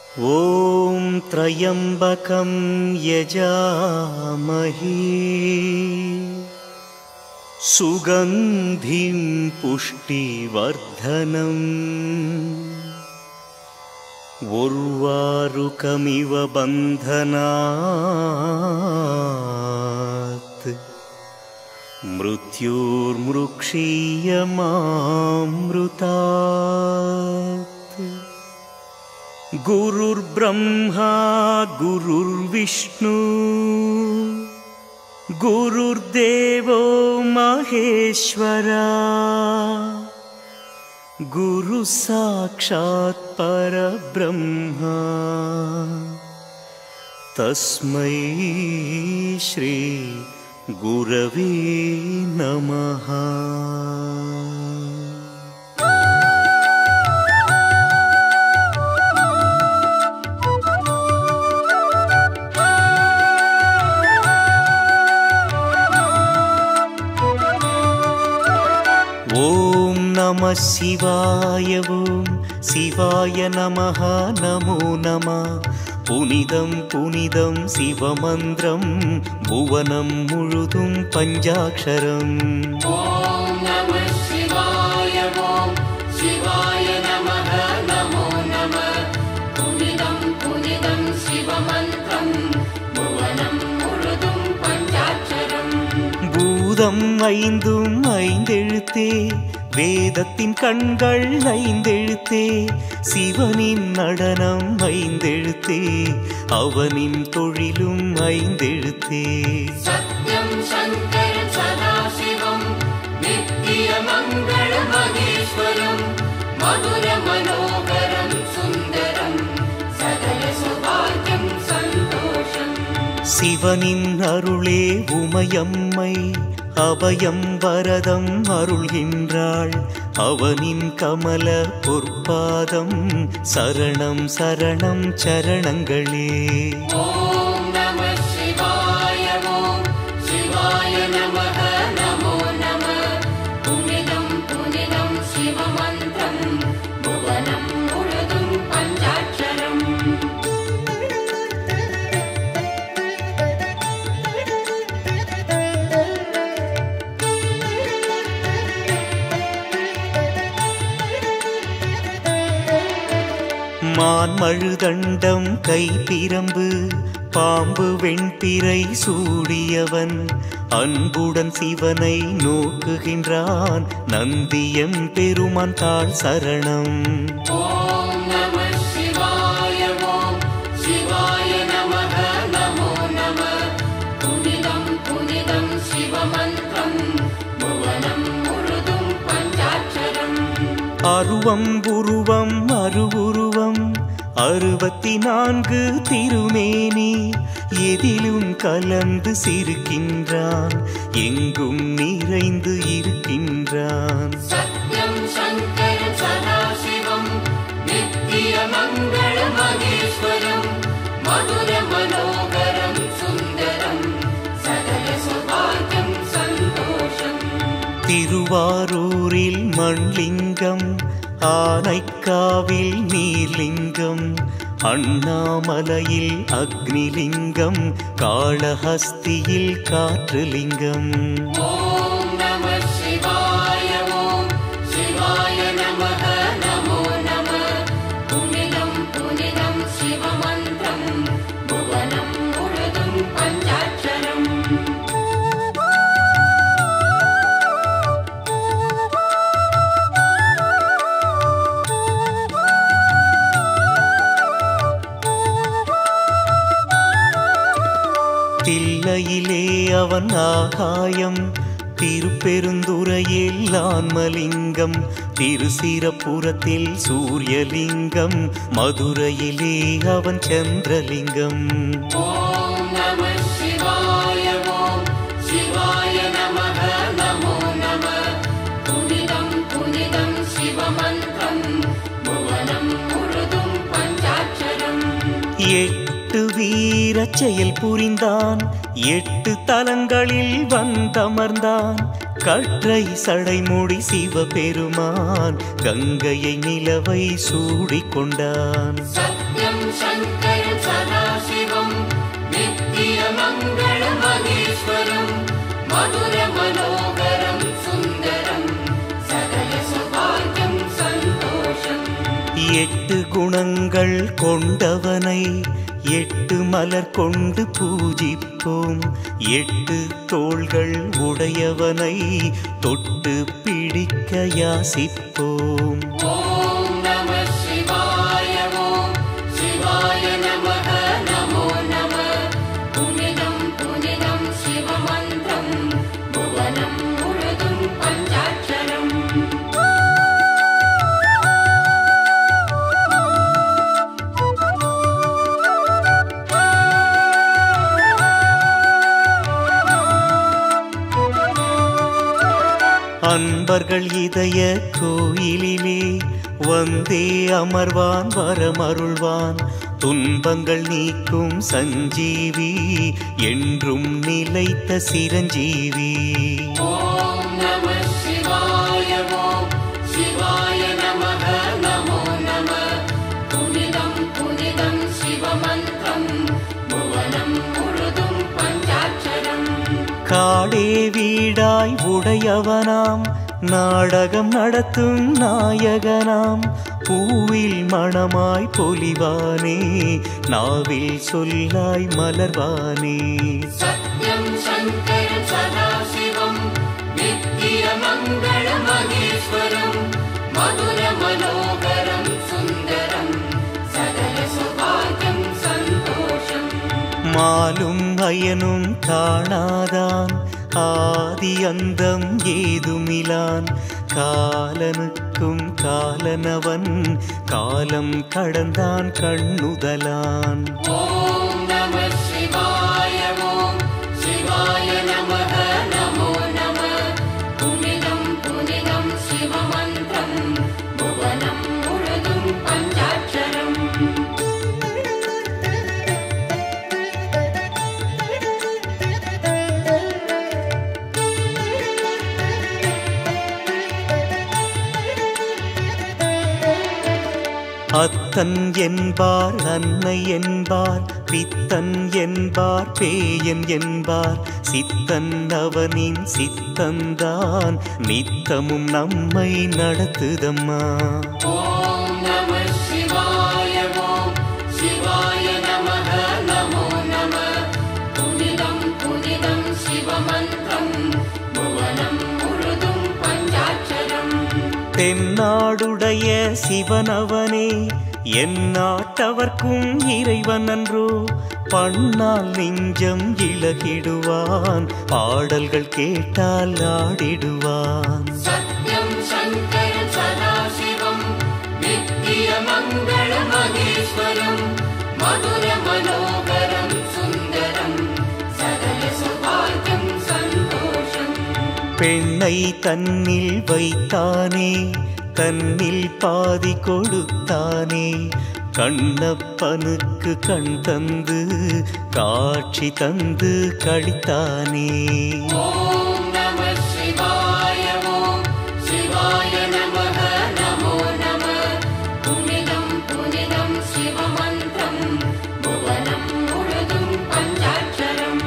ॐ त्र्यम्बकं यजामहे सुगन्धिं पुष्टिवर्धनम् उर्वारुकमिव बन्धनात् मृत्युर्मृक्षीयमामृतात् गुरुर्ब्रह्मा गुरुर्विष्णु गुरुर्देवो महेश्वरा गुरुः साक्षात् परब्रह्मा तस्मै श्री गुरवे नमः ॐ नमः शिवाय ॐ शिवाय नमः नमो नमः புனிதம் புனிதம் சிவமந்திரம் புவனம் முழுதும் பஞ்சாட்சரம் ॐ नमः शिवाय ॐ शिवाय नमः नमो नमः पुनिदं पुनिदं शिवमन्त्रं भुवनं मुरुदुं पञ्चाक्षरम् பூதம் ஐந்தும் ஐந்தெழுத்தே வேதத்தின் கண்கள் ஐந்தெழுத்தே சிவனின் நடனம் ஐந்தெழுத்தே அவனின் தொழிலும் ஐந்தெழுத்தே सत्यं शङ्करं सदाशिवं नित्यमङ्गलमहेश्वरं मधुरमनोहरं सुन्दरं सकलसौभाग्यं सन्तोषम् சிவனின் அருளே உமையம்மை அபயம் வரதம் அருள்கின்றாள் அவனின் கமல பொற்பாதம் சரணம் சரணம் சரணங்களே ॐ नमः शिवाय ॐ शिवाय नमः नमो नमः पुनिदं पुनिदं शिवमन्त्रं भुवनं मुरुदुं पञ्चाक्षरम् மான்மழுதண்டம் கைப்பிரம்பு பாம்பு வெண்பிறை சூடியவன் அன்புடன் சிவனை நோக்குகின்றான் நந்தியம் பெருமான் தாழ் சரணம் ॐ नमः शिवाय ॐ शिवाय नमः नमो नमः पुनिदं पुनिदं शिवमन्त्रं भुवनं मुरुदुं पञ्चाक्षरम् அருவம் உருவம் அருவுருவம் அறுபத்தி நான்கு திருமேனி எதிலும் கலந்து சிரிக்கின்றான் எங்கும் நிறைந்து இருக்கின்றான் सत्यं शङ्करं सदाशिवं नित्यमङ्गलमहेश्वरं मधुरमनोहरं सुन्दरं सकलसौभाग्यं सन्तोषम् திருவாரூரில் மண்லிங்கம் ஆனைக்காவில் நீர்லிங்கம் அண்ணாமலையில் அக்னிலிங்கம் காளஹஸ்தியில் காற்றுலிங்கம் ॐ नमः शिवाय ॐ शिवाय नमः नमो नमः पुनिदं पुनिदं शिवमन्त्रं भुवनं मुरुदुं पञ्चाक्षरम् தில்லையிலே அவன் ஆகாயம் திருப்பெருந்துறையில் ஆன்மலிங்கம் திருசிரப்புறத்தில் சூரியலிங்கம் மதுரையிலே அவன் சந்திரலிங்கம் ॐ नमः शिवाय ॐ शिवाय नमः नमो नमः पुनिदं पुनिदं शिवमन्त्रं भुवनं मुरुदुं पञ्चाक्षरम् எட்டு வீரச் செயல் புரிந்தான் எட்டு தலங்களில் வந்தமர்ந்தான் கற்றை சடைமுடி சிவபெருமான் கங்கையை நிலவை சூடிக் கொண்டான் சத்யம் சங்கரம் சதாசிவம் நித்திய மங்கள மகேஸ்வரம் மதுர மனோகரம் சுந்தரம் சகல சுபாகியம் சந்தோஷம் எட்டு குணங்கள் கொண்டவனை எட்டு மலர் கொண்டு பூஜிப்போம் எட்டு தோள்கள் உடையவனை தொட்டு பிடிக்க யாசிப்போம் ஓம் நம சிவாய ஓம் சிவாய நமக நமோ நம புனிதம் புனிதம் சிவமந்திரம் புவனம் முழுதும் பஞ்சாட்சரம் அன்பர்கள் இதய கோயிலிலே வந்தே அமர்வான் வரமருள்வான் துன்பங்கள் நீக்கும் சஞ்சீவி என்றும் நிலைத்த சிரஞ்சீவி ஓம் நம சிவாய ஓம் சிவாய நமக நமோ நம புனிதம் புனிதம் சிவமந்திரம் புவனம் முழுதும் பஞ்சாட்சரம் காடே வீடாய் உடையவனாம் நாடகம் நடத்தும் நாயகனாம் பூவில் மணமாய் பொலிவானே நாவில் சொல்லாய் மலர்வானே சத்யம் சங்கரம் சதாசிவம் நித்திய மங்கள மகேஸ்வரம் மதுர மனோகரம் சுந்தரம் சகல சுபாகியம் சந்தோஷம் மாலும் அயனும் காணாதான் ஆதி அந்தம் ஏதுமிலான் காலனுக்கும் காலனவன் காலம் கடந்தான் கண்ணுதலான் ஓம் நம சிவாய ஓம் சிவாய நமக நமோ நம புனிதம் புனிதம் சிவமந்திரம் புவனம் முழுதும் பஞ்சாட்சரம் அத்தன் என்பார் அன்னை என்பார் பித்தன் என்பார் பேயன் என்பார் சித்தன் அவனின் சித்தந்தான் நித்தமும் நம்மை நடத்துதம்மா ஓம் நம சிவாய ஓம் சிவாய நமக நமோ நம புனிதம் புனிதம் சிவமந்திரம் புவனம் முழுதும் பஞ்சாட்சரம் தென்னாடுடைய சிவனவனே எந்நாட்டவர்க்கும் இறைவன் அன்றோ பண்ணால் நெஞ்சம் இழகிடுவான் பாடல்கள் கேட்டால் ஆடிடுவான் சத்யம் சங்கரம் சதாசிவம் நித்திய மங்கள மகேஸ்வரம் மதுர மனோகரம் சுந்தரம் சகல சுபாகியம் சந்தோஷம் பெண்ணை தன்னில் வைத்தானே தன்னில் பாதி கொடுத்தானே கண்ணப்பனுக்கு கண் தந்து காட்சி தந்து கழித்தானே ஓம் நம சிவாய ஓம் சிவாய நமக நமோ நம புனிதம் புனிதம் சிவமந்திரம் புவனம் முழுதும் பஞ்சாட்சரம்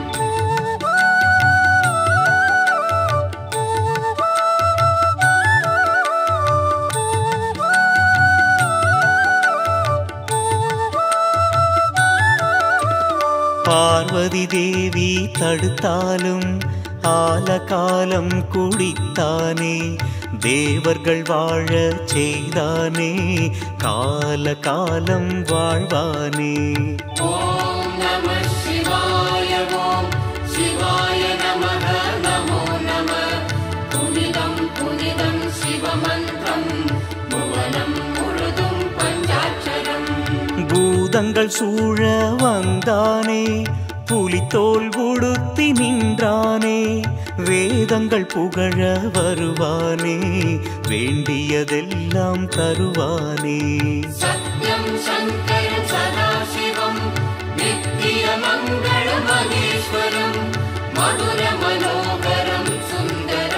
பார்வதி தேவி தடுத்தாலும் ஆலகாலம் குடித்தானே தேவர்கள் வாழ செய்தானே கால காலம் வாழ்வானே ஓம் நம சிவாய ஓம் சிவாய நமக நமோ நம புனிதம் புனிதம் சிவமந்திரம் புவனம் முழுதும் பஞ்சாட்சரம் பூதங்கள் சூழ வந்தானே புலித்தோல் உடுத்தி நின்றானே வேதங்கள் புகழ வருவானே வேண்டியதெல்லாம் தருவானே சத்யம் சங்கரம் சதாசிவம் நித்திய மங்கள மகேஸ்வரம் மதுர மனோகரம் சுந்தரம்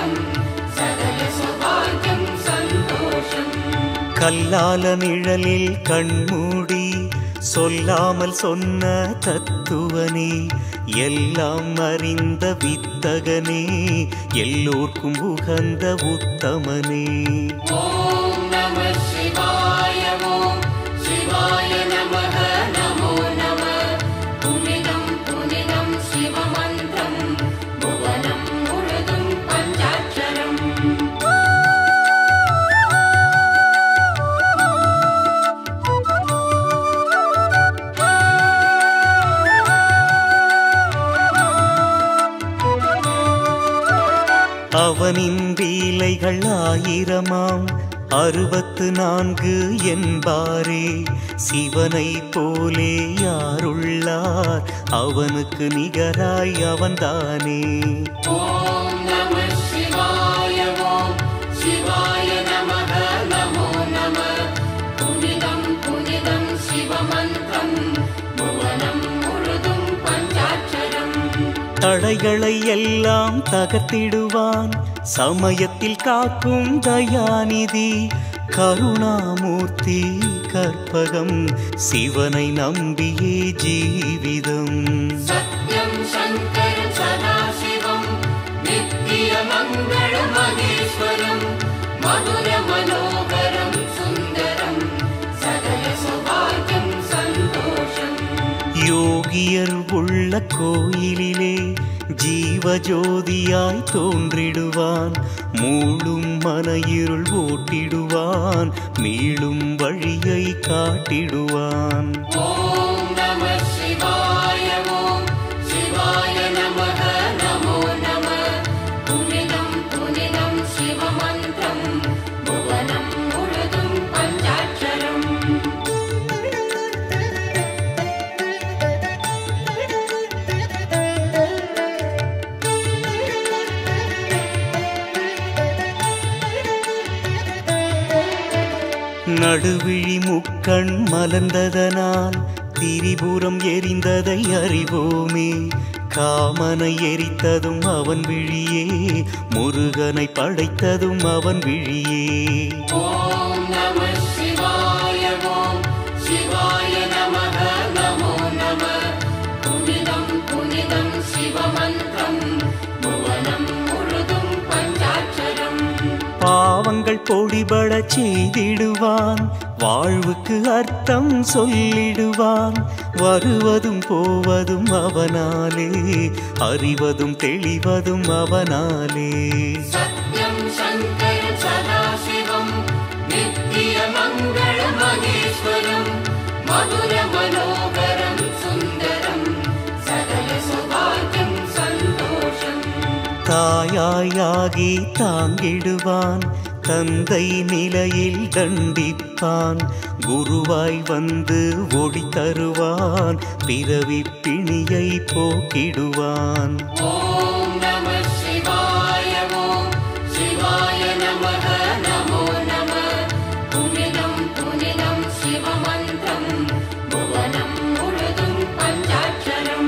கல்லால நிழலில் கண்மூடி சொல்லாமல் சொன்ன தத்துவனே எல்லாம் அறிந்த வித்தகனே எல்லோர்க்கும் உகந்த உத்தமனே ॐ नमः शिवाय ॐ शिवाय नमः नमो नमः पुनिदं पुनिदं शिवमन्त्रं भुवनं मुழுதும் पञ्चाक्षरम् அவனின் லீலைகள் ஆயிரமாம் அறுபத்து நான்கு என்பாரே சிவனை போலே யாருள்ளார் அவனுக்கு நிகராய் அவன்தானே ॐ नमः शिवाय ॐ शिवाय नमः नमो नमः पुनिदं पुनिदं शिवमन्त्रं भुवनं मुழுதும் पञ्चाक्षरम् தடைகளை எல்லாம் தகர்த்திடுவான் சமயத்தில் காக்கும் தயாநிதி கருணாமூர்த்தி கற்பகம் சிவனை நம்பியே ஜீவிதம் सत्यं शङ्करं सदाशिवं नित्यमङ्गलमहेश्वरं मधुरमनोहरं सुन्दरं सकलसौभाग्यं सन्तोषम् யோகியர் உள்ள கோயிலிலே ஜீவஜோதியாய் தோன்றிடுவான் மூளும் மன இருள் ஓட்டிடுவான் மீளும் வழியை காட்டிடுவான் ॐ नमः शिवाय ॐ शिवाय नमः नमो नमः पुनिदं पुनिदं शिवमन्त्रं भुवनं मुழுதும் पञ्चाक्षरम् நடுவிழி முக்கண் மலர்ந்ததனால் திரிபுரம் எரிந்ததை அறிவோமே காமனை எரித்ததும் அவன் விழியே முருகனை படைத்ததும் அவன் விழியே ॐ नमः शिवाय ॐ शिवाय नमः नमो नमः पुनिदं पुनिदं शिवमन्त्रं भुवनं मुழுதும் पञ्चाक्षरम् பாவங்கள் பொடிபடச் செய்திடுவான் வாழ்வுக்கு அர்த்தம் சொல்லிடுவான் வருவதும் போவதும் அவனாலே அறிவதும் தெளிவதும் அவனாலே सत्यं शङ्करं सदाशिवं नित्यमङ्गलमहेश्वरं मधुरमनोहरं सुन्दरं सकलसौभाग्यं सन्तोषम् தாயாயாகி தாங்கிடுவான் தந்தை நிலையில் தண்டிப்பான் குருவாய் வந்து ஒளி தருவான் பிறவி பிணியை போக்கிடுவான் ॐ नमः शिवाय ॐ शिवाय नमः नमो नमः पुनिदं पुनिदं शिवमन्त्रं भुवनं मुழுதும் पञ्चाक्षरम्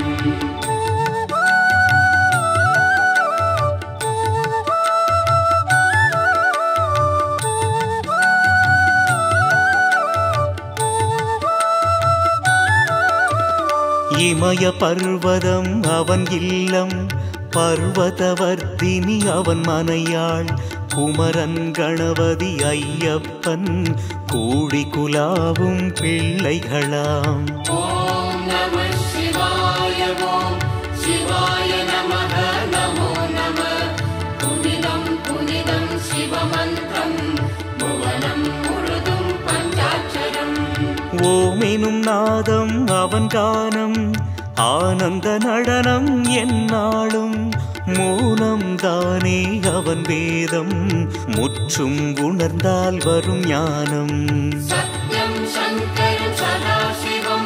இமய பர்வதம் அவன் இல்லம் பர்வதவர்த்தினி அவன் மனையாள் குமரன் கணபதி ஐயப்பன் கூடி குலாவும் பிள்ளைகளாம் ॐ नमः शिवाय ॐ शिवाय नमः नमो नमः पुनिदं पुनिदं शिवमन्त्रं भुवनं मुழுதும் पञ्चाक्षरम् ஓமெனும் நாதம் அவன் கானம் ஆனந்த நடனம் என்னாலும் மௌனம் தானே அவன் வேதம் முற்றும் உணர்ந்தால் வரும் ஞானம் सत्यं शङ्करं सदाशिवं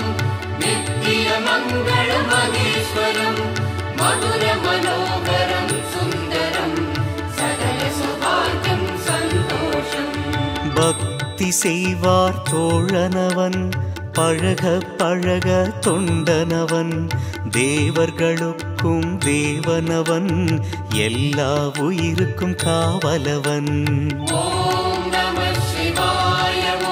नित्यमङ्गलमहेश्वरं मधुरमनोहरं सुन्दरं सकलसौभाग्यं सन्तोषम् பக்தி செய்வார் தோழனவன் பழக பழக தொண்டனவன் தேவர்களுக்கும் தேவனவன் எல்லா உயிருக்கும் காவலவன் ॐ नमः शिवाय ॐ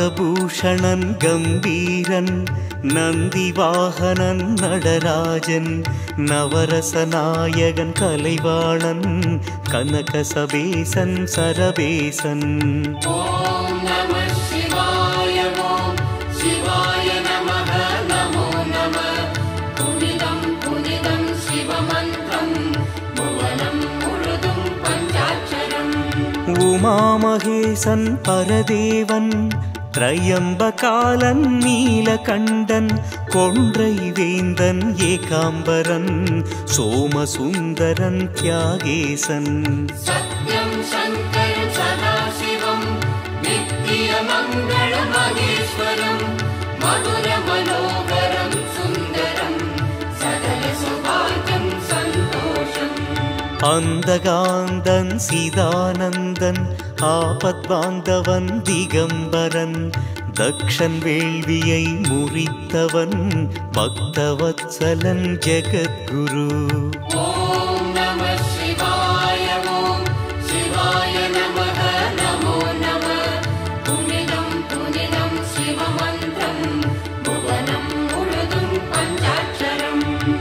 நாகபூஷணன் கம்பீரன் நந்திவாகனன் நடராஜன் நவரசநாயகன் கலைவாணன் கனகசபேசன் சரபேசன் ஓம் நம சிவாய ஓம் சிவாய நமக நமோ நம புனிதம் புனிதம் சிவமந்திரம் புவனம் முழுதும் பஞ்சாட்சரம் உமாமகேசன் பரதேவன் திரையம்பகாலன் நீலகண்டன் கொன்றை வேந்தன் ஏகாம்பரன் சோமசுந்தரன் தியாகேசன் சத்யம் சங்கரம் சதாசிவம் நித்திய மங்கள மகேஸ்வரம் மதுர மனோகரம் சுந்தரம் சகல சுபாகியம் சந்தோஷம் அந்தகாந்தன் சிதானந்தன் ஆபத்பாந்தவன் திகம்பரன் தக்ஷன் வேள்வியை முறித்தவன் பக்தவத்சலன் ஜெகத்குரு ஓம் நம சிவாய ஓம் சிவாய நமக நமோ நம புனிதம் புனிதம் சிவமந்திரம் புவனம் முழுதும் பஞ்சாட்சரம்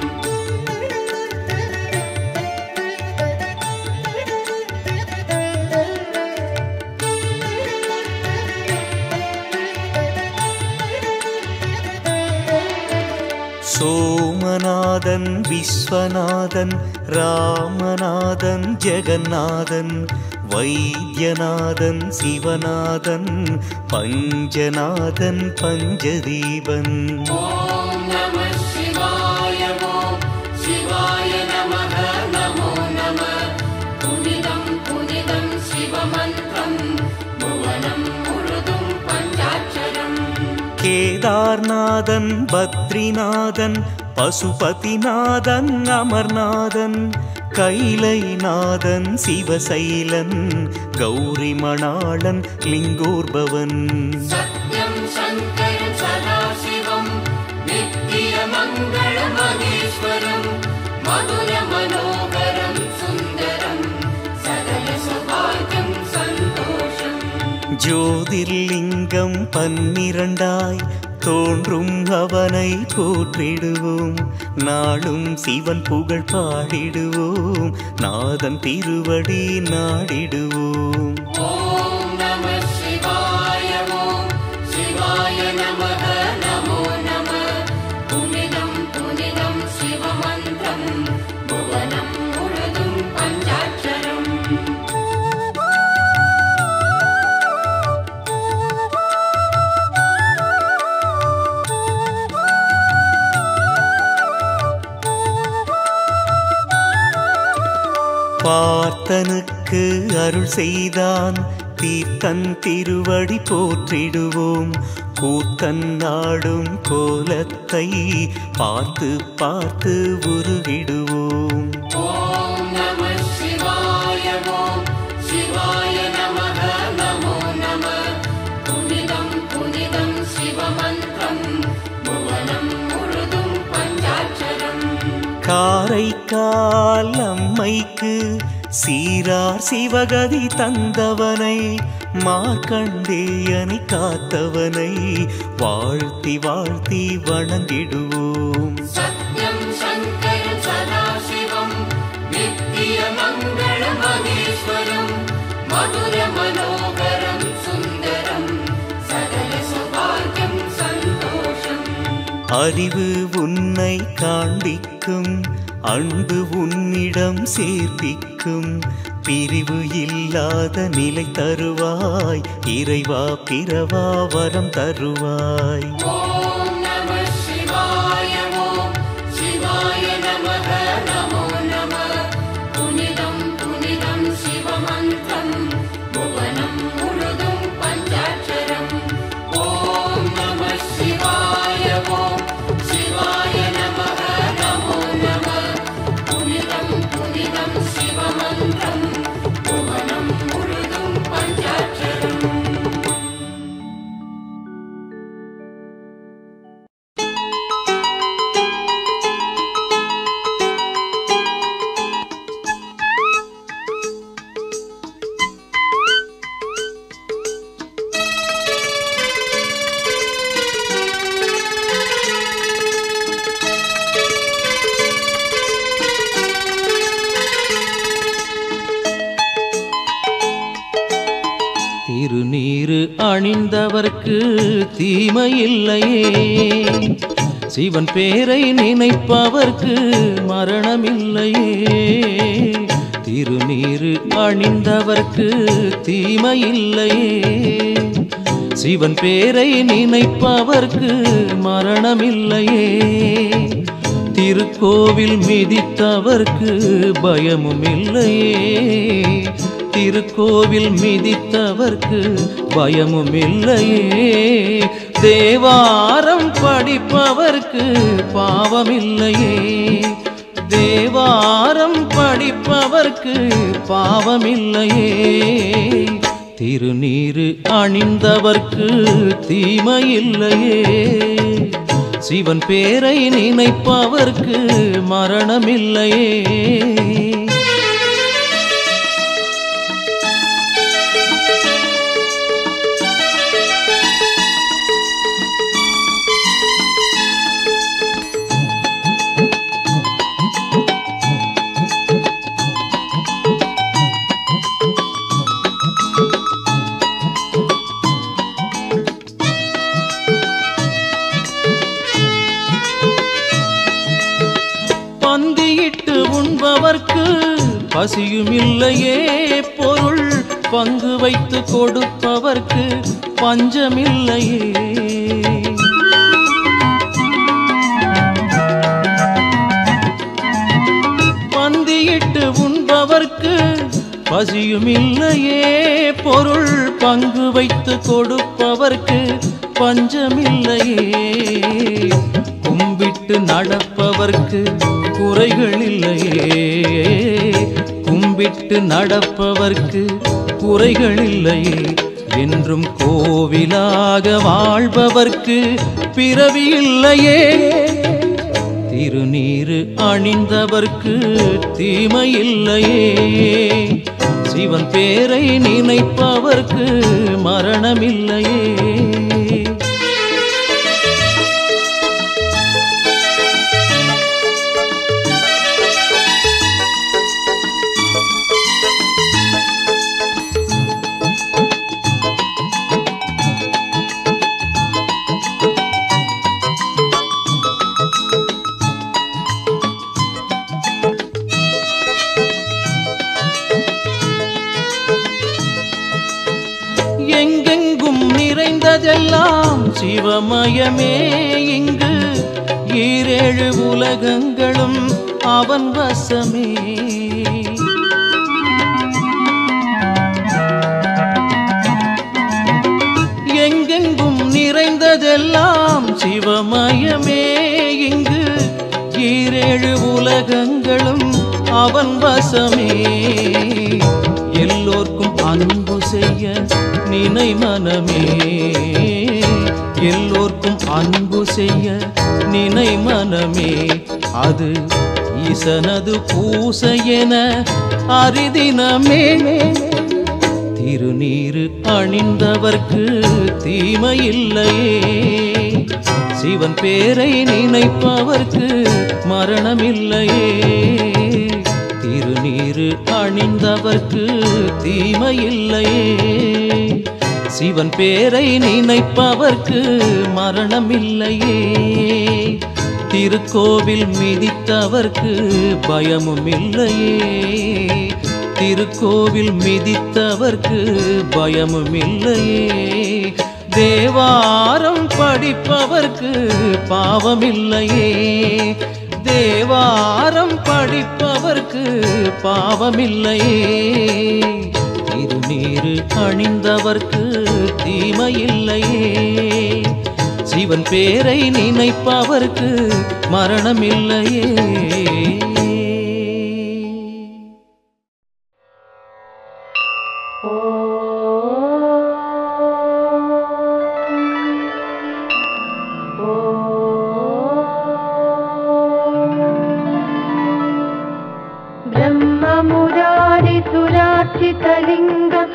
சோமநாதன் விஸ்வநாதன் ராமநாதன் ஜெகநாதன் வைத்தியநாதன் சிவநாதன் பஞ்சநாதன் பஞ்சதீபன் ஓம் நம சிவாய ஓம் சிவாய நமக நமோ நம புனிதம் புனிதம் சிவமந்திரம் புவனம் முழுதும் பஞ்சாட்சரம் கேதார்நாதன் பத்ரிநாதன் பசுபதிநாதன் அமர்நாதன் கைலைநாதன் சிவசைலன் கௌரிமணாளன் லிங்கோர்பவன் சத்யம் சங்கரம் சதாசிவம் நித்திய மங்கள மகேஸ்வரம் மதுர மனோகரம் சுந்தரம் சகல சுபாகியம் சந்தோஷம் ஜோதிர்லிங்கம் பன்னிரண்டாய் தோன்றும் அவனை போற்றிடுவோம் நாளும் சிவன் புகழ் பாடிடுவோம் நாதன் திருவடி நாடிடுவோம் ஓம் நம சிவாய ஓம் சிவாய நமக நமோ நம புனிதம் புனிதம் சிவமந்திரம் புவனம் முழுதும் பஞ்சாட்சரம் பார்த்தனுக்கு அருள் செய்தான் தீர்த்தன் திருவடி போற்றிடுவோம் கூத்தன் நாடும் கோலத்தை பார்த்து பார்த்து உருகிடுவோம் ஓம் நம சிவாய ஓம் சிவாய நமக நமோ நம புனிதம் புனிதம் சிவமந்திரம் புவனம் முழுதும் பஞ்சாட்சரம் காரைக்கால் அம்மைக்கு சீரார் சிவகதி தந்தவனை மார்க்கண்டேயனை காத்தவனை வாழ்த்தி வாழ்த்தி வணங்கிடுவோம் சத்யம் சங்கரம் சதாசிவம் நித்திய மங்கள மகேஸ்வரம் மதுர மனோகரம் சுந்தரம் சகல சுபாகியம் சந்தோஷம் அறிவு உன்னை காண்பிக்கும் அன்பு உன்னிடம் சேர்ப்பிக்கும் பிரிவு இல்லாத நிலை தருவாய் இறைவா பிறவா வரம் தருவாய் ஓம் நம சிவாய ஓம் சிவாய நமக நமோ நம புனிதம் புனிதம் சிவமந்திரம் புவனம் முழுதும் பஞ்சாட்சரம் ஓம் நம சிவாய ஓம் சிவாய நமக நமோ நம புனிதம் புனிதம் சிவமந்திரம் புவனம் முழுதும் பஞ்சாட்சரம் அணிந்தவர்க்கு தீமையில்லையே சிவன் பேரை நினைப்பவர்க்கு மரணமில்லையே திருநீரு அணிந்தவர்க்கு தீமையில்லையே சிவன் பேரை நினைப்பவர்க்கு மரணமில்லையே திருக்கோவில் மிதித்தவர்க்கு பயமும் இல்லையே திருக்கோவில் மிதித்தவர்க்கு பயமும் இல்லையே தேவாரம் படிப்பவர்க்கு பாவமில்லையே தேவாரம் படிப்பவர்க்கு பாவமில்லையே திருநீரு அணிந்தவர்க்கு தீமையில்லையே சிவன் பேரை நினைப்பவர்க்கு மரணமில்லையே பந்தியிட்டு உண்பவர்க்கு பசியும் இல்லையே பொருள் பங்கு வைத்து கொடுப்பவர்க்கு பஞ்சமில்லையே பந்தியிட்டு உண்பவர்க்கு பசியும் இல்லையே பொருள் பங்கு வைத்து கொடுப்பவர்க்கு பஞ்சமில்லையே கும்பிட்டு நடப்பவர்க்கு குறைகள் இல்லையே கும்பிட்டு நடப்பவர்க்கு குறைகள் இல்லையே என்றும் கோவிலாக வாழ்பவர்க்கு பிறவி இல்லையே திருநீரு அணிந்தவர்க்கு தீமையில்லையே சிவன் பேரை நினைப்பவர்க்கு மரணமில்லையே எங்கெங்கும் நிறைந்ததெல்லாம் சிவமயமே இங்கு ஈரேழு உலகங்களும் அவன் வசமே எங்கெங்கும் நிறைந்ததெல்லாம் சிவமயமே இங்கு ஈரேழு உலகங்களும் அவன் வசமே எல்லோர்க்கும் அன்பு செய்ய நினை மனமே எல்லோர்க்கும் அன்பு செய்ய நினை மனமே அது ஈசனது பூசை என அரிதினமே திருநீரு அணிந்தவர்க்கு தீமையில்லையே சிவன் பேரை நினைப்பவர்க்கு மரணமில்லையே திருநீரு அணிந்தவர்க்கு தீமையில்லையே சிவன் பேரை நினைப்பவர்க்கு மரணமில்லையே திருக்கோவில் மிதித்தவர்க்கு பயமும் இல்லையே திருக்கோவில் மிதித்தவர்க்கு பயமும் இல்லையே தேவாரம் படிப்பவர்க்கு பாவமில்லையே தேவாரம் படிப்பவர்க்கு பாவமில்லையே திருநீரு அணிந்தவர்க்கு தீமையில்லையே சிவன் பேரை நினைப்பவர்க்கு மரணமில்லையே ब्रह्ममुरारिसुरार्चितलिङ्गं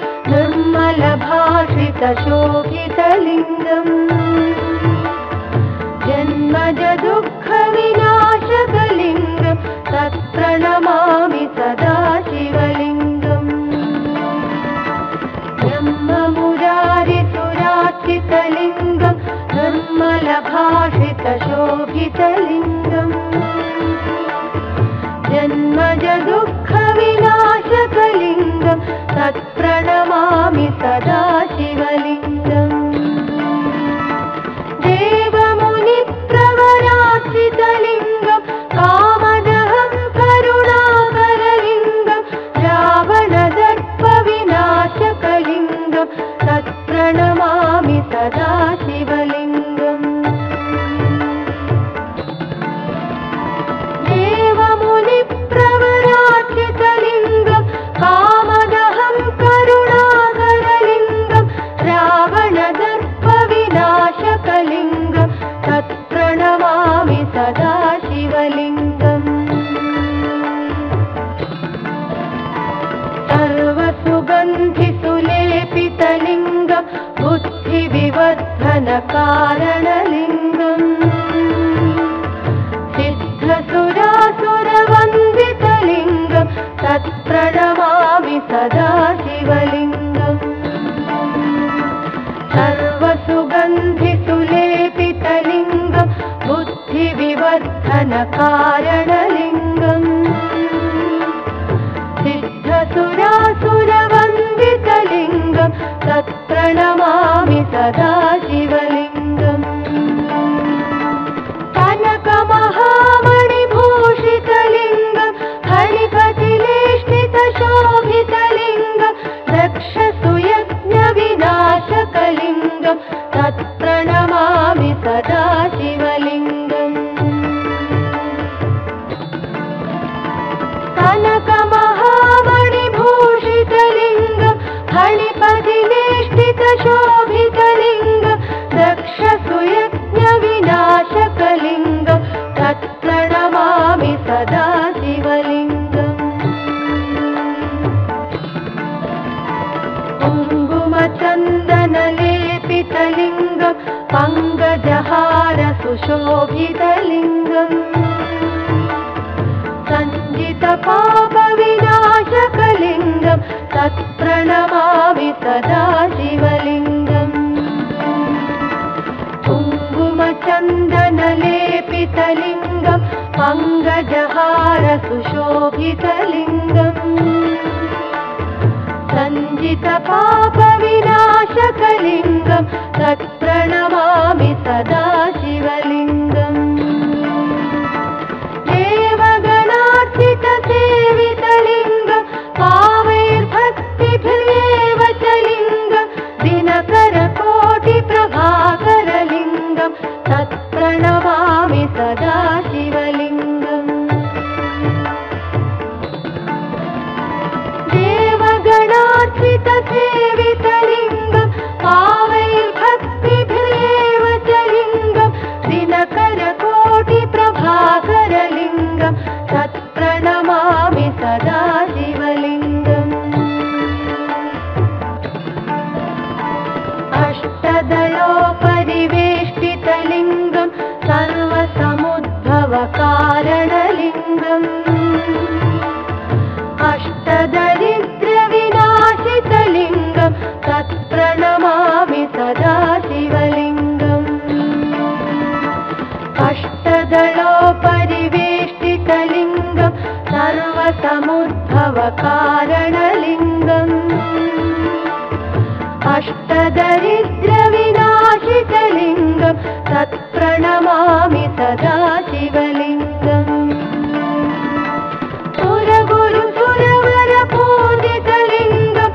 निर्मलभाषितशोभितलिङ्गम् जन्मजदुःखविनाशकलिङ्गं तत्प्रणमामि सदा शिवलिङ्गम् ब्रह्ममुरारिसुरार्चितलिङ्गम् जन्मज दुःखविनाशकलिङ्गं तत्प्रणमामि सदा शिवलिङ्गम् देवमुनिप्रवरार्चितलिङ्गं कामदहं करुणाकरलिङ्गं रावणदर्पविनाशकलिङ्गं तत्प्रणमामि सदा शिवलिङ्गम् देवमुनिप्रवरार्चितलिङ्गं कामदहं करुणाकरलिङ्गं रावणदर्पविनाशकलिङ्गं तत्प्रणमामि सदा शिवलिङ्गम् सर्वसुगन्धिसुलेपितलिङ्गं बुद्धिविवर्धनकारणलिङ्गम् सिद्धसुरासुरवन्दितलिङ्गं तत्प्रणमामि सदा शिवलिङ्गम् सर्वसुगन्धिसुलेपितलिङ्गं बुद्धिविवर्धनकारणलिङ्गम् सिद्धसुरासुरवन्दितलिङ्गं तत्प्रणमामि सदा शिवलिङ्गम् कनकमहामणिभूषितलिङ्गं हरिपतिलेष्टितशोभितलिङ्गं दक्षसुयज्ञविनाशकलिङ्गं तत्प्रणमामि सदा शिवलिङ्गम् कनकमहामणिभूषितलिङ्गं हणिपदिवेष्टितशोभितलिङ्गं दक्षसुयज्ञविनाशकलिङ्गं तत्प्रणमामि सदा शिवलिङ्गम् कुङ्कुमचन्दनलेपितलिङ्गं पङ्गजहार सुशोभितलिङ्गम् सञ्जितपापविनाशकलिङ्गं तत्प्रणमामि सदा शिवलिङ्गम् कुङ्कुमचन्दनलेपितलिङ्गं पङ्गजहार सुशोभितलिङ्गम् सञ्जितपापविनाशकलिङ्गं तत्प्रणमामि सदा शिवलिङ्गम् देवगणार्चितसेवितलिङ्गं पावैर्भक्तिभिर्येव च लिङ्गं दिनकरकोटिप्रभाकरलिङ्गं तत्प्रणमामि सदा शिवलिङ्गम् देवगणार्चितसेवितलिङ्गं पावैर्भक्तिभिर्येव च लिङ्गं दिनकरकोटिप्रभाकरलिङ्गं तत्प्रणमामि सदा शिवलिङ्गम् अष्टदलोपरिवेष्टितलिङ्गं सर्वसमुद्भवकारणलिङ्गम् अष्टदरिद्रविनाशितलिङ्गं तत्प्रणमामि सदा शिवलिङ्गम् अष्टदलोपरिवेष्टितलिङ्गं सर्वसमुद्भवकारणलिङ्गम् अष्टदरिद्रविनाशितलिङ्गं तत्प्रणमामि सदा शिवलिङ्गम् सुरगुरु सुरवरपूजितलिङ्गं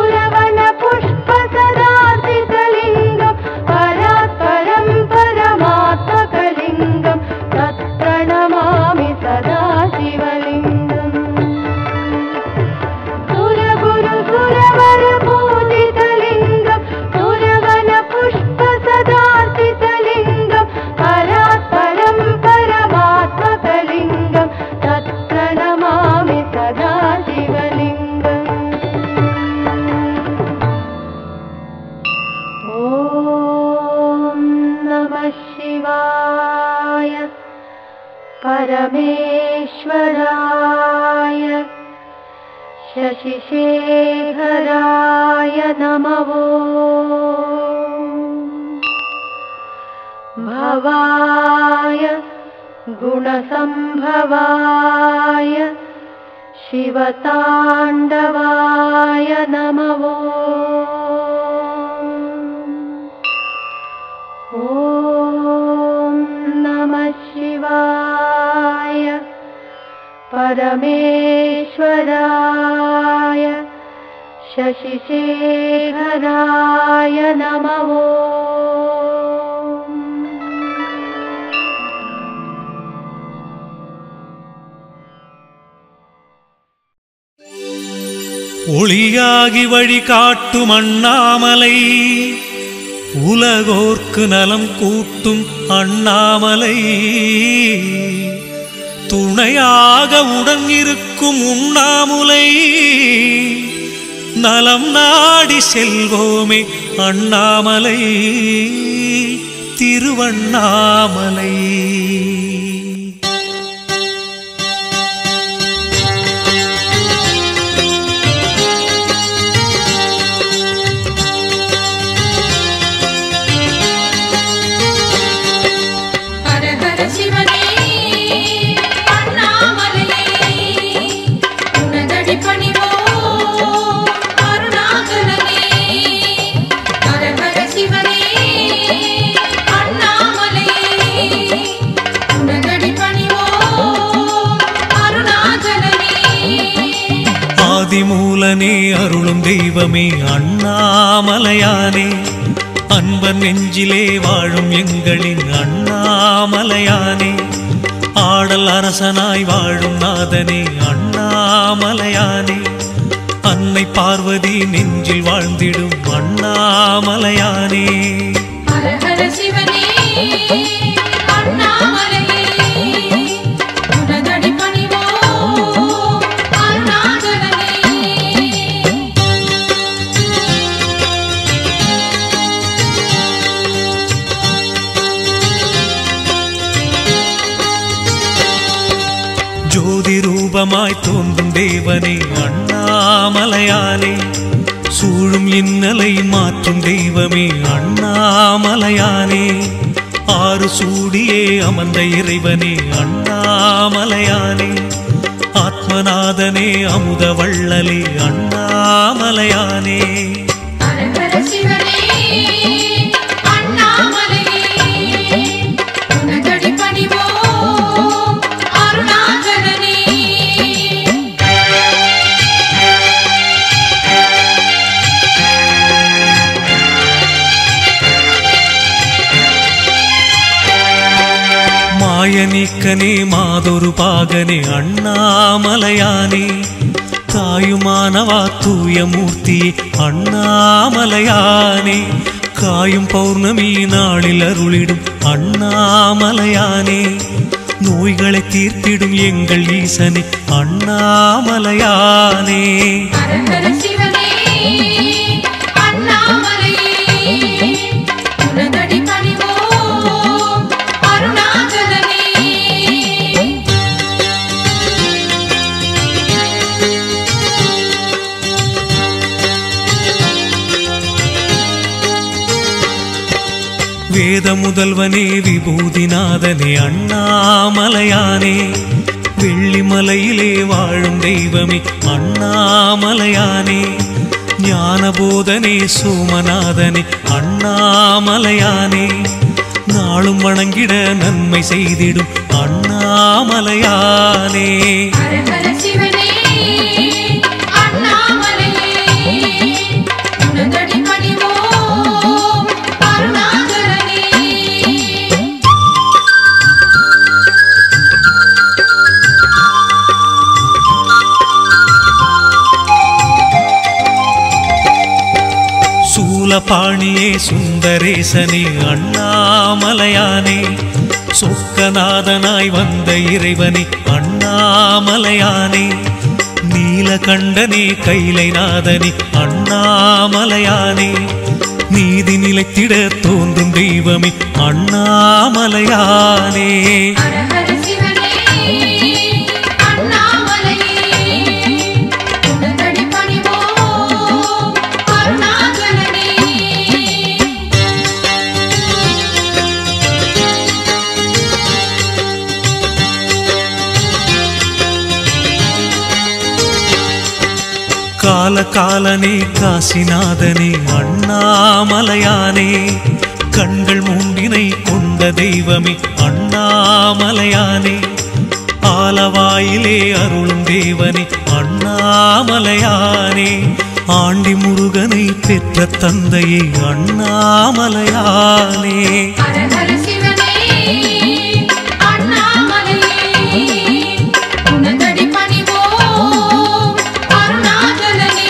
सुरवनपुष्पसदार्जितलिङ्गं परात्परं परमात्मकलिङ्गं तत्प्रणमामि सदा शिवलिङ्गम् सुरगुरु सुरवरपूजितलिङ्गं सुरवनपुष्पसदार्जितलिङ्गं परात्परं परमात्मकलिङ्गं तत्प्रणमामि सदा शिवलिङ्गम् ॐ नमः शिवाय परमेश्वराय शशिशेखराय नमवो भवाय गुणसम्भवाय शिवताण्डवाय नमवो ॐ नमः शिवाय परमेश्वराय शशिशेखराय नमवो ஒளியாகி வழி காட்டும் அண்ணாமலை உலகோர்க்கு நலம் கூட்டும் அண்ணாமலை துணையாக உடன் இருக்கும் உண்ணாமுலை நலம் நாடி செல்வோமே அண்ணாமலை திருவண்ணாமலை ஹர ஹர சிவனே அண்ணாமலையே உனதடி பணிவோ அருணாகரனே ஹர ஹர சிவனே அண்ணாமலையே உனதடி பணிவோ அருணாகரனே ஆதிமூலனே அருளும் தெய்வமே அண்ணாமலையானே அன்பன் நெஞ்சிலே வாழும் எங்களின் அண்ணாமலையானே ஆடல் அரசனாய் வாழும் நாதனே அண்ணாமலையானே அன்னை பார்வதி நெஞ்சில் வாழ்ந்திடும் அண்ணாமலையானே ஹர ஹர சிவனே அண்ணாமலையே உனதடி பணிவோ அருணாகரனே ஜோதி ரூபமாய் தோன்றும் தேவனே அண்ணாமலையானே சூழும் இன்னலை மாற்றும் தெய்வமே அண்ணாமலையானே ஆறு சூடியே அமர்ந்த இறைவனே அண்ணாமலையானே ஆத்மநாதனே அமுத வள்ளலே அண்ணாமலையானே ஹர ஹர சிவனே அண்ணாமலையே உனதடி பணிவோ அருணாகரனே மாயநீக்கனே மாதொரு பாகனே அண்ணாமலையானே தாயுமானவா தூய மூர்த்தி அண்ணாமலையானே காயும் பௌர்ணமி நாளில் அருளிடும் அண்ணாமலையானே நோய்களை தீர்த்திடும் எங்கள் ஈசனே அண்ணாமலையானே ஹர ஹர சிவனே அண்ணாமலையே உனதடி பணிவோ அருணாகரனே வேத முதல்வனே விபூதிநாதனே அண்ணாமலையானே வெள்ளிமலையிலே வாழும் தெய்வமே அண்ணாமலையானே ஞானபோதனே சோமநாதனே அண்ணாமலையானே நாளும் வணங்கிட நன்மை செய்திடும் அண்ணாமலையானே ஹர ஹர சிவனே அண்ணாமலையே உனதடி பணிவோ அருணாகரனே சூலபாணியே சுந்தரேசனே அண்ணாமலையானே சொக்கநாதனாய் வந்த இறைவனே அண்ணாமலையானே நீலகண்டனே கைலைநாதனே அண்ணாமலையானே நீதி நிலைத்திட தோன்றும் தெய்வமே அண்ணாமலையானே ஹர ஹர சிவனே அண்ணாமலையே உனதடி பணிவோ அருணாகரனே ஆ காலகாலனே காசிநாதனே அண்ணாமலையானே கண்கள் மூண்டினை கொண்ட தெய்வமே அண்ணாமலையானே ஆலவாயிலே அருளும் தேவனே அண்ணாமலையானே ஆண்டி முருகனை பெற்ற தந்தையே அண்ணாமலையானே ஹர ஹர சிவனே அண்ணாமலையே உனதடி பணிவோம் அருணாச்சலனே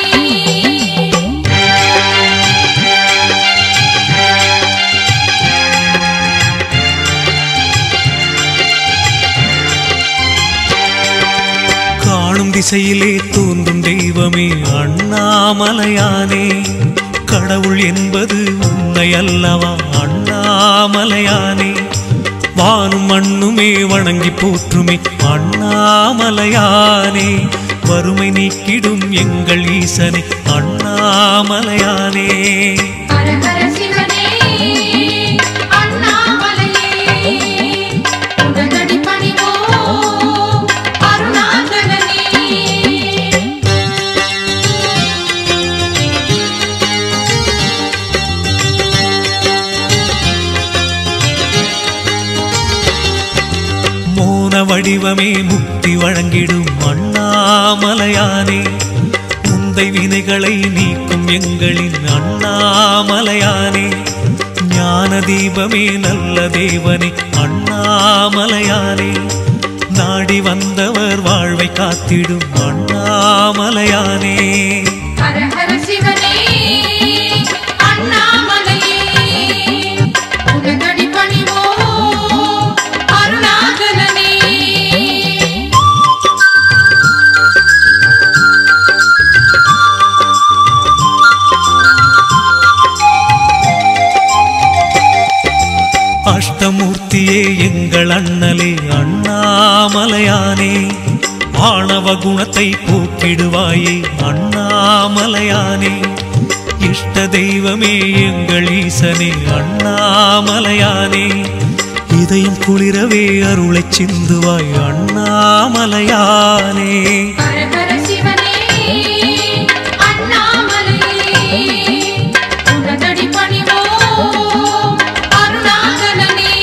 காணும் திசையிலே தோன்றும் தெய்வமே அண்ணாமலையானே கடவுள் என்பது உன்னை அல்லவா அண்ணாமலையானே வானும் மண்ணுமே வணங்கி போற்றுமே அண்ணாமலையானே வறுமை நீக்கிடும் எங்கள் ஈசனே அண்ணாமலையானே ஹர ஹர சிவனே அண்ணாமலையே உனதடி பணிவோம் அருணாச்சலனே மோன வடிவமே முக்தி வழங்கிடும் அண்ணாமலையானே முந்தை வினைகளை நீக்கும் எங்களின் அண்ணாமலையானே ஞான தீபமே நல்ல தேவனே அண்ணாமலையானே நாடி வந்தவர் வாழ்வை காத்திடும் அண்ணாமலையானே ஹர ஹர சிவனே அண்ணாமலையே உனதடி பணிவோம் அருணாச்சலனே அஷ்டமூர்த்தியே எங்கள் அண்ணலே அண்ணாமலையானே ஆணவ குணத்தை போக்கிடுவாயே அண்ணாமலையானே இஷ்ட தெய்வமே எங்கள் ஈசனே அண்ணாமலையானே இதயம் குளிரவே அருளைச் சிந்துவாய் அண்ணாமலையானே ஹர ஹர சிவனே அண்ணாமலையே உனதடி பணிவோம் அருணாச்சலனே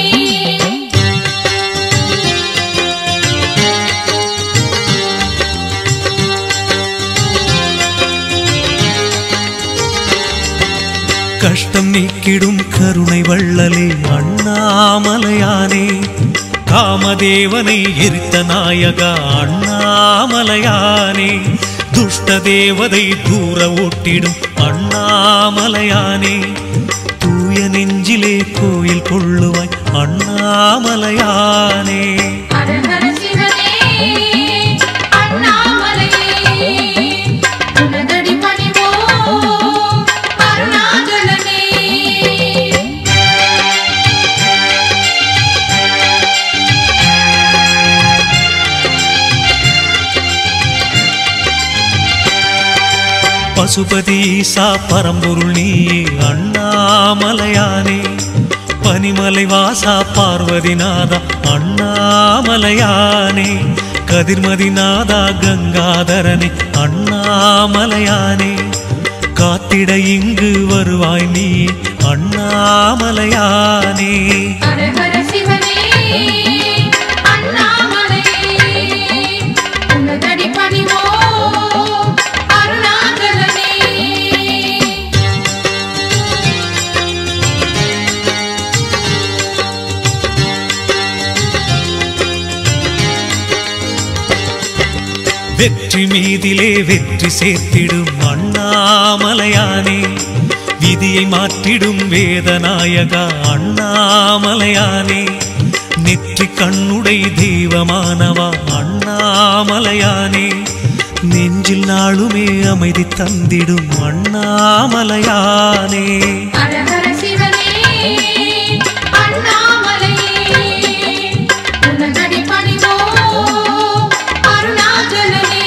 கஷ்டம் நீக்கிடும் கருணை வள்ளலே அண்ணாமலையானே காமதேவனை எரித்த நாயகா அண்ணாமலையானே துஷ்ட தேவதை தூர ஓட்டிடும் அண்ணாமலையானே தூய நெஞ்சிலே கோயில் கொள்ளுவாய் அண்ணாமலையானே ஹர ஹர சிவனே அண்ணாமலையே உனதடி பணிவோம் அருணாச்சலனே பசுபதி ஈசா பரம்பொருள் நீயே அண்ணாமலையானே பனிமலை வாசா பார்வதிநாதா அண்ணாமலையானே கதிர்மதிநாதா கங்காதரனே அண்ணாமலையானே காத்திட இங்கு வருவாய் நீ அண்ணாமலையானே ஹர ஹர சிவனே அண்ணாமலையே உனதடி பணிவோம் அருணாச்சலனே வெற்றி மீதிலே வெற்றி சேர்த்திடும் அண்ணாமலையானே விதியை மாற்றிடும் வேதநாயகா அண்ணாமலையானே நெற்றி கண்ணுடை தெய்வமானவா அண்ணாமலையானே நெஞ்சில் நாளுமே அமைதி தந்திடும் அண்ணாமலையானே ஹர ஹர சிவனே அண்ணாமலையே உனதடி பணிவோம் அருணாச்சலனே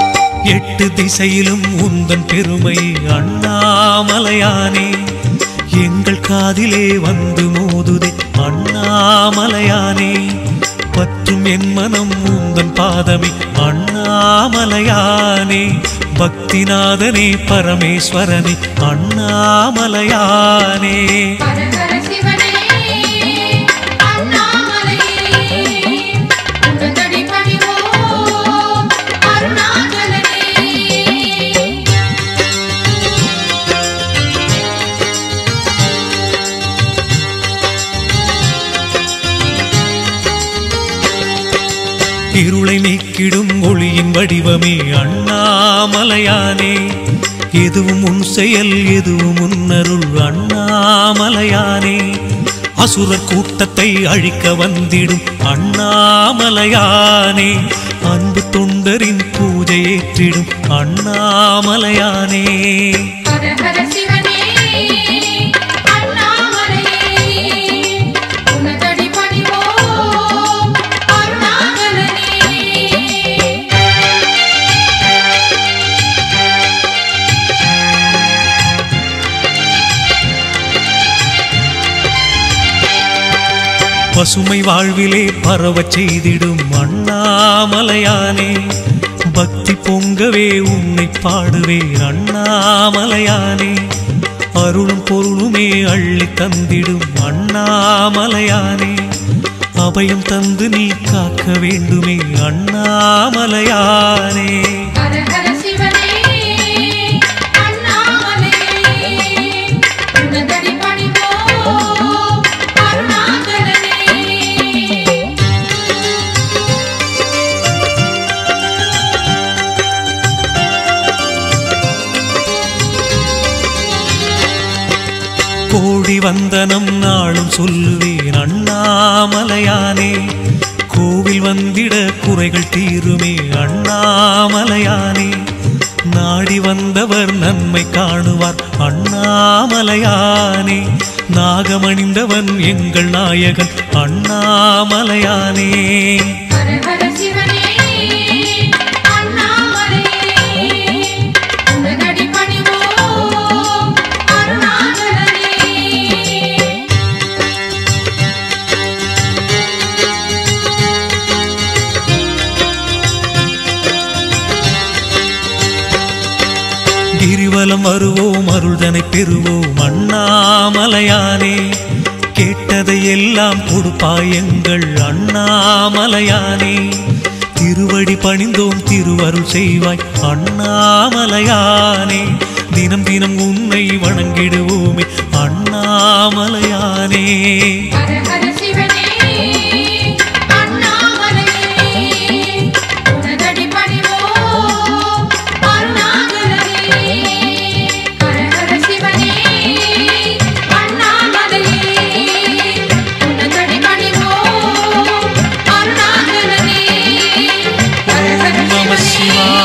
எட்டு திசையிலும் உந்தன் பெருமை அண்ணாமலையானே எங்கள் காதிலே வந்து மோதுதே அண்ணாமலையானே பற்றும் என் மனம் உந்தன் பாதமே அண்ணாமலையானே பக்திநாதனே பரமேஸ்வரனே அண்ணாமலையானே ஹர ஹர சிவனே அண்ணாமலையே உனதடி பணிவோம் அருணாச்சலனே இருளை நீக்கிடும் ஒளியின் வடிவமே அண்ணாமலையானே எதுவும் உன் செயல் எதுவும் உன்னருள் அண்ணாமலையானே அசுரர் கூட்டத்தை அழிக்க வந்திடும் அண்ணாமலையானே அன்பு தொண்டரின் பூஜை ஏற்றிடும் அண்ணாமலையானே ஹர ஹர சிவனே அண்ணாமலையே உனதடி பணிவோம் அருணாச்சலனே பசுமை வாழ்விலே பரவச் செய்திடும் அண்ணாமலையானே பக்தி பொங்கவே உன்னை பாடுவே அண்ணாமலையானே அருளும் பொருளுமே அள்ளி தந்திடும் அண்ணாமலையானே அபயம் தந்து நீ காக்க வேண்டுமே அண்ணாமலையானே ஹர ஹர சிவனே அண்ணாமலையே உனதடி பணிவோம் அருணாச்சலனே கோடி வந்தனம் நாளும் சொல்லுவேன் அண்ணாமலையானே கோவில் வந்திட குறைகள் தீருமே அண்ணாமலையானே நாடி வந்தவர் நன்மை காணுவார் அண்ணாமலையானே நாகமணிந்தவன் எங்கள் நாயகன் அண்ணாமலையானே ஹர ஹர சிவனே அண்ணாமலையே உனதடி பணிவோம் அருணாச்சலனே கிரிவலம் வருவோம் அருள்தனை பெறுவோம் அண்ணாமலையானே கேட்டதை எல்லாம் கொடுப்பாய் எங்கள் அண்ணாமலையானே திருவடி பணிந்தோம் திருவருள் செய்வாய் அண்ணாமலையானே தினம் தினம் உன்னை வணங்கிடுவோமே அண்ணாமலையானே ஹர ஹர சிவனே அண்ணாமலையே உனதடி பணிவோம் அருணாச்சலனே ஹர ஹர சிவனே அண்ணாமலையே உனதடி பணிவோம் அருணாச்சலனே ஹர ஹர நம சிவனே சிவாய